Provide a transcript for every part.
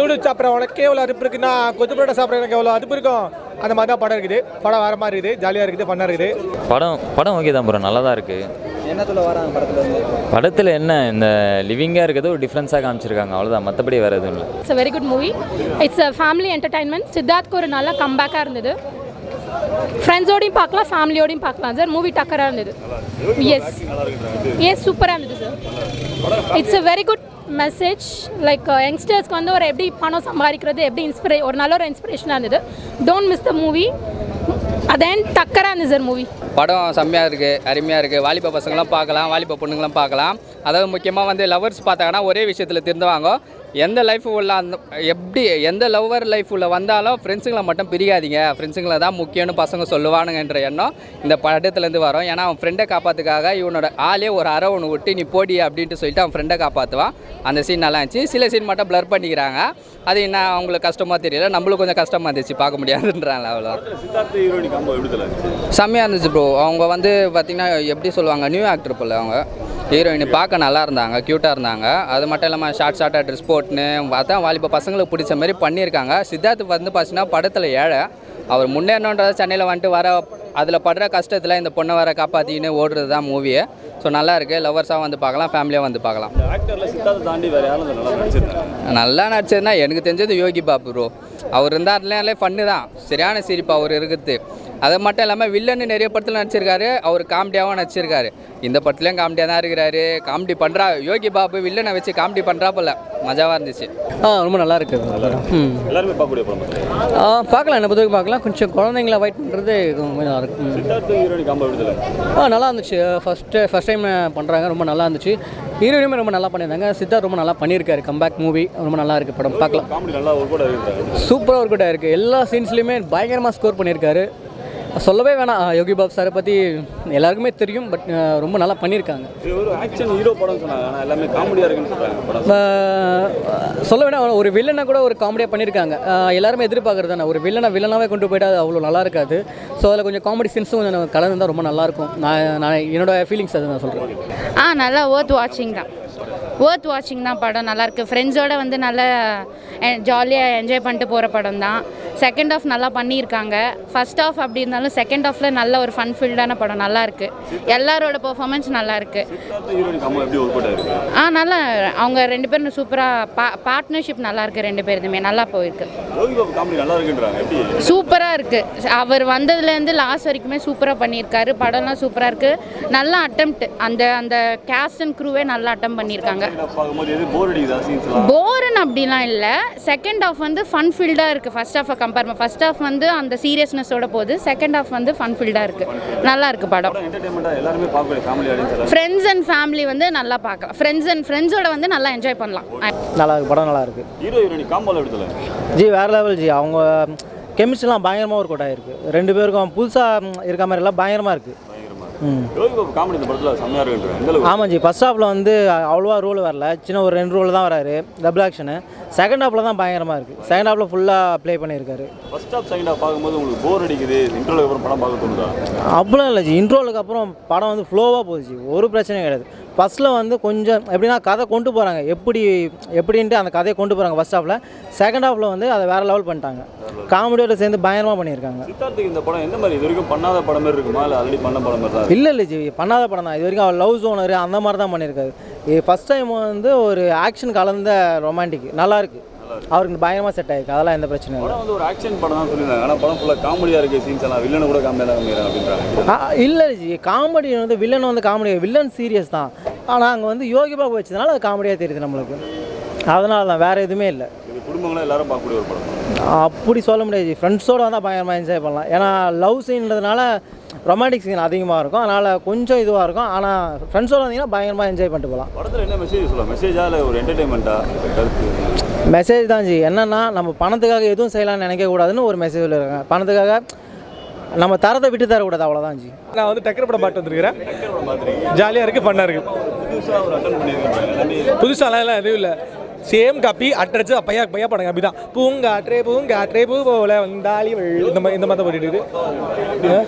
Noodles சாப்பிட்ற உனக்கு எவ்வளோ அறுப்பு இருக்குன்னா கொத்து பரோட்டா சாப்பிட்ற எனக்கு எவ்வளோ அறுப்பு இருக்கும் அந்த மாதிரி தான் படம் இருக்குது படம் வேறு மாதிரி இருக்குது ஜாலியாக இருக்குது ஃபன்னாக இருக்குது படம் படம் ஓகே தான் ப்ரோ நல்லா தான் இருக்குது என்னத்துல வராங்க படத்துல வந்து படத்தில் என்ன இந்த லிவிங்காக இருக்கிறது ஒரு டிஃப்ரென்ஸாக காமிச்சிருக்காங்க அவ்வளோதான் மற்றபடி வேறு எதுவும் இல்லை it's a very good movie it's a family entertainment சித்தார்த்க்கு ஒரு நல்ல கம்பேக்காக இருந்தது ஃப்ரெண்ட்ஸோடையும் பார்க்கலாம் ஃபேமிலியோடையும் பார்க்கலாம் சார் மூவி டக்கராக இருந்தது எஸ் எஸ் சூப்பராக இருந்தது sir it's a very good message like யங்ஸ்டர்ஸ்க்கு வந்து ஒரு எப்படி பணம் சம்பாதிக்கிறது எப்படி இன்ஸ்பிரே ஒரு நல்ல ஒரு இன்ஸ்பிரேஷனாக இருந்தது டோன்ட் மிஸ் த மூவி அதேன் டக்கராக இருந்தது சார் மூவி படம் செம்மையாக இருக்குது அருமையாக இருக்குது வாலிப பசங்களாம் பார்க்கலாம் வாலிப பொண்ணுங்களும் பார்க்கலாம் அதாவது முக்கியமாக வந்து லவர்ஸ் பார்த்தாங்கன்னா ஒரே விஷயத்தில் திருந்துவாங்க எந்த லைஃப் உள்ள அந்த எப்படி எந்த லவ்வர் லைஃப் உள்ள வந்தாலும் ஃப்ரெண்ட்ஸுங்களை மட்டும் பிரியாதீங்க ஃப்ரெண்ட்ஸுங்களை தான் முக்கியம்னு பசங்க சொல்லுவானுங்கன்ற எண்ணம் இந்த படத்துலேருந்து வரும் ஏன்னா அவன் ஃப்ரெண்டை காப்பாற்றுக்காக இவனோட ஆளே ஒரு அரை ஒன்று விட்டு நீ போடி அப்படின்ட்டு சொல்லிட்டு அவன் ஃப்ரெண்டை காப்பாற்றுவான் அந்த சீன் நல்லா இருந்துச்சு சில சீன் மட்டும் ப்ளர் பண்ணிக்கிறாங்க அது என்ன அவங்களுக்கு கஷ்டமாக தெரியல நம்மளுக்கு கொஞ்சம் கஷ்டமாக இருந்துச்சு பார்க்க முடியாதுன்றாங்க அவ்வளோதான் சித்தார்த் ஹீரோனி காம்போ எப்படி தல செம்மையாக இருந்துச்சு ப்ரோ அவங்க வந்து பார்த்திங்கன்னா எப்படி சொல்லுவாங்க நியூ ஆக்டர் போல் அவங்க ஹீரோயின் பார்க்க நல்லா இருந்தாங்க க்யூட்டாக இருந்தாங்க அது மட்டும் இல்லாமல் ஷார்ட் ஷார்ட்டாக ட்ரெஸ் போட்டுன்னு பார்த்தா வாலிப பசங்களுக்கு பிடிச்ச மாதிரி பண்ணியிருக்காங்க சித்தார்த் வந்து பார்த்தீங்கன்னா படத்தில் ஏழை அவர் முன்னேறணுன்றத சென்னையில் வந்துட்டு வர அதில் படுற கஷ்டத்தில் இந்த பொண்ணை வர காப்பாற்றின்னு ஓடுறது தான் மூவியே ஸோ நல்லா இருக்குது லவர்ஸாக வந்து பார்க்கலாம் ஃபேமிலியாக வந்து பார்க்கலாம் இந்த ஆக்டர்ல சித்தார்த்தை தாண்டி வேற யாரும் நல்லா நடிச்சிருந்தாங்க நல்லா நடிச்சதுன்னா எனக்கு தெரிஞ்சது யோகி பாபு ப்ரோ அவர் இருந்தாருலே ஃபன்னு தான் சரியான சிரிப்பு அவர் இருக்குது அது மட்டும் இல்லாமல் வில்லன்னு நிறைய படத்தில் நடிச்சிருக்காரு அவர் காமெடியாகவும் நடிச்சிருக்காரு இந்த படத்துலையும் காமெடியாக தான் இருக்கிறாரு காமெடி பண்ணுறா யோகி பாபு வில்லனை வச்சு காமெடி பண்ணுறா போல மஜாவாக இருந்துச்சு ஆ ரொம்ப நல்லா இருக்கு படம் ம் எல்லாருமே பார்க்கக்கூடிய படம் தான். ஆ, பார்க்கலாம் என்ன பொறுத்தவரைக்கும் பார்க்கலாம் கொஞ்சம் குழந்தைங்கள அவாய்ட் பண்ணுறது கொஞ்சம் நல்லா இருக்கு ம். சித்தார்த் ஹீரோனி காம்போ எப்படி தல ஆ நல்லா இருந்துச்சு ஃபஸ்ட்டு ஃபஸ்ட் டைம் பண்ணுறாங்க ரொம்ப நல்லா இருந்துச்சு ஹீரோயினுமே ரொம்ப நல்லா பண்ணியிருந்தாங்க சித்தார்த் ரொம்ப நல்லா பண்ணியிருக்காரு கம்பேக் மூவி ரொம்ப நல்லா இருக்குது படம் பார்க்கலாம் காமெடி நல்லா ஒரு கூட இருக்கிறாங்க சூப்பராக ஒர்க் அவுட் ஆயிருக்கு எல்லா சீன்ஸ்லையுமே பயங்கரமாக ஸ்கோர் பண்ணியிருக்காரு சொல்லவே வேணாம் யோகி பாபு சாரை பற்றி எல்லாருக்குமே தெரியும் பட் ரொம்ப நல்லா பண்ணியிருக்காங்க இது ஒரு ஆக்ஷன் ஹீரோ படம் சொன்னாங்க ஆனால் எல்லாமே காமெடியாக இருக்குன்னு சொல்றாங்க படம் ஆஹ் சொல்ல வேணாம் ஒரு வில்லனை கூட ஒரு காமெடியாக பண்ணியிருக்காங்க ஆஹ் எல்லாருமே எதிர்பார்க்குறது தானே ஒரு வில்லனை வில்லனாவே கொண்டு போயிட்டா அது அவ்வளோ நல்லா இருக்காது ஸோ அதில் கொஞ்சம் காமெடி சீன்ஸும் கொஞ்சம் கலந்து ரொம்ப நல்லாயிருக்கும் நான் நான் என்னோட ஃபீலிங்ஸ் அதை நான் சொல்கிறேன் ஆ நல்லா ஒர்த் வாட்சிங் தான் ஒர்த் வாட்சிங் தான் படம் நல்லாயிருக்கு ஃப்ரெண்ட்ஸோட வந்து நல்லா ஜாலியாக என்ஜாய் பண்ணிட்டு போகிற படம் தான் செகண்ட் ஆஃப் நல்லா பண்ணியிருக்காங்க ஃபர்ஸ்ட் ஆஃப் அப்படி இருந்தாலும் செகண்ட் ஆஃபில் நல்ல ஒரு ஃபன் ஃபீல்டான படம் நல்லா இருக்கு எல்லாரோட பெர்ஃபார்மன்ஸ் நல்லா இருக்கு சித்தார்த் ஹீரோனி காம்போ எப்படி ஒரு கூட இருக்கு ஆ நல்லா அவங்க ரெண்டு பேரும் சூப்பராக பா பார்ட்னர்ஷிப் நல்லா இருக்கு ரெண்டு பேருதுமே நல்லா போயிருக்கு யோகி பாபு காமெடி நல்லா இருக்குன்றாங்க எப்படி சூப்பராக இருக்குது அவர் வந்ததுலேருந்து லாஸ்ட் வரைக்குமே சூப்பராக பண்ணியிருக்காரு படம்லாம் சூப்பராக இருக்குது நல்ல அட்டம்ப்ட் அந்த அந்த கேஸ்ட் அண்ட் க்ரூவே நல்லா அட்டம் பண்ணியிருக்காங்க பார்க்கும்போது எது போர் அடிக்குதா சீன்ஸ்லாம் போர்னு அப்படிலாம் இல்லை செகண்ட் ஆஃப் வந்து ஃபன் ஃபீல்டாக இருக்குது ஃபர்ஸ்ட் ஆஃபை கம்பேர் ஃபர்ஸ்ட் ஆஃப் வந்து அந்த சீரியஸ்னஸோட போகுது செகண்ட் ஆஃப் வந்து ஃபன் ஃபீல்டாக இருக்குது நல்லா இருக்குது படம் படம் என்டர்டைன்மெண்ட்டாக எல்லாருமே பார்க்கக்கூடிய family audience friends and family வந்து நல்லா பார்க்கலாம் ஃப்ரெண்ட்ஸ் அண்ட் ஃப்ரெண்ட்ஸோட வந்து நல்லா என்ஜாய் பண்ணலாம் நல்லா இருக்கு படம் நல்லா இருக்கு ஹீரோ ஹீரோனி காம்போல எப்படி தல ஜி வேறு லெவல் ஜி அவங்க கெமிஸ்ட்ரிலாம் பயங்கரமாக ஒர்க் அவுட் ஆகிருக்கு ரெண்டு பேருக்கும் புதுசாக இருக்க மாதிரி எல்லாம் பயங்கரமாக இருக்குது ம் யோகி பாபு காமெடி இந்த படத்தில் செம்மையாக இருக்குன்றாங்க எந்த அளவுக்கு ஆமாம் ஜி ஃபஸ்ட் ஹாஃபில் வந்து அவ்வளோவா ரோல் வரல சின்ன ஒரு ரெண்டு ரோல் தான் வராரு டபுள் ஆக்ஷனு செகண்ட் ஹாஃபில் தான் பயங்கரமாக இருக்குது செகண்ட் ஹாஃபில் ஃபுல்லாக ப்ளே பண்ணியிருக்காரு ஃபர்ஸ்ட் ஆஃப் செகண்ட் ஆஃப் பார்க்கும்போது உங்களுக்கு போர் அடிக்குது இன்டர்வியூ அப்புறம் படம் பார்க்க தோணுதா அப்படிலாம் இல்லை ஜி இன்ட்ரோலுக்கு அப்புறம் படம் வந்து ஃப்ளோவாக போகுது ஜி ஒரு பிரச்சனையும் கிடையாது ஃபஸ்ட்டில் வந்து கொஞ்சம் எப்படின்னா கதை கொண்டு போகிறாங்க எப்படி எப்படின்ட்டு அந்த கதையை கொண்டு போகிறாங்க ஃபஸ்ட் ஹாஃபில் செகண்ட் ஹாஃபில் வந்து அதை வேறு லெவல் பண்ணிட்டாங்க காமெடியோட சேர்ந்து பயங்கரமாக பண்ணியிருக்காங்க சித்தார்த்துக்கு இந்த படம் எந்த மாதிரி இது வரைக்கும் பண்ணாத படம் மாதிரி இருக்குமா இல்லை ஆல்ரெடி பண்ண படம் மாதிரி தான் இல்லை இல்லை ஜி பண்ணாத படம் தான் இது வரைக்கும் அவர் லவ் ஜோனர் அந்த மாதிரி தான் பண்ணியிருக்காரு இது ஃபஸ்ட் டைம் வந்து ஒரு ஆக்ஷன் கலந்த ரொமான்டிக் நல்லா இருக்கு அவருக்கு பயங்கரமாக செட் ஆயிருக்கு அதெல்லாம் எந்த பிரச்சனையும் இல்லை படம் வந்து ஒரு ஆக்ஷன் படம் தான் சொல்லியிருந்தாங்க ஆனால் படம் ஃபுல்லாக காமெடியாக இருக்குது சீன்ஸ் எல்லாம் வில்லனை கூட காமெடியாக தான் காமிக்கிறாங்க அப்படின்றாங்க ஆ, இல்லை ஜி காமெடி வந்து வில்லன் வந்து காமெடி வில்லன் சீரியஸ் தான் ஆனால் அங்கே வந்து யோகி பாபு வச்சதுனால அது காமெடியாக தெரியுது நம்மளுக்கு அதனால தான் வேறு எதுவுமே இல்லை இது குடும்பங்களும் எல்லாரும் பார்க்கக்கூடிய ஒரு படம் அப்படி சொல்ல முடியாது ஃப்ரெண்ட்ஸோடு வந்தால் பயங்கரமாக என்ஜாய் பண்ணலாம் ஏன்னா லவ் சீன்றதுனால ரொமான்டிக் சீன் அதிகமாக இருக்கும் அதனால் கொஞ்சம் இதுவாக இருக்கும் ஆனால் ஃப்ரெண்ட்ஸோடு வந்தீங்கன்னா பயங்கரமாக என்ஜாய் பண்ணிட்டு போகலாம் படத்தில் என்ன மெசேஜ் சொல்லலாம் மெசேஜா இல்லை ஒரு என்டர்டைன்மெண்ட்டா கருத்து மெசேஜ் தான் ஜி என்னென்னா நம்ம பணத்துக்காக எதுவும் செய்யலாம்னு நினைக்கக்கூடாதுன்னு ஒரு மெசேஜ் சொல்லியிருக்காங்க பணத்துக்காக நம்ம தரத்தை விட்டு தரக்கூடாது அவ்வளோதான் ஜி நான் வந்து டக்கர் படம் பாட்டு வந்திருக்கிறேன் ஜாலியாக இருக்குது ஃபன்னாக இருக்குது புதுசாக ஒரு அட்டன் பண்ணியிருக்காங்க எல்லாமே புதுசாலாம் எல்லாம் எதுவும் இல்லை same copy address Paiyaa Paiyaa படம் காப்பி தான் பூங்காற்றே பூங்காற்றே பூ போல வந்தாலி வெள் இந்த மாதிரி இந்த மாதிரி தான் போட்டுட்டு இருக்குது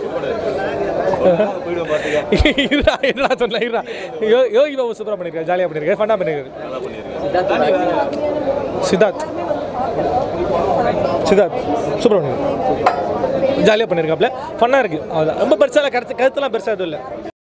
இருடா இருடா சொன்ன இருடா யோ யோகி பாபு சூப்பராக பண்ணியிருக்காரு ஜாலியாக பண்ணியிருக்காரு ஃபன்னாக பண்ணியிருக்காரு சித்தார்த் சித்தார்த் சுப்ரமணியம் ஜாலியாக பண்ணியிருக்காப்புல ஃபன்னாக இருக்குது அவ்வளோதான் ரொம்ப பெருசாக கருத்து கருத்துலாம் பெருசாக எதுவும் இல்லை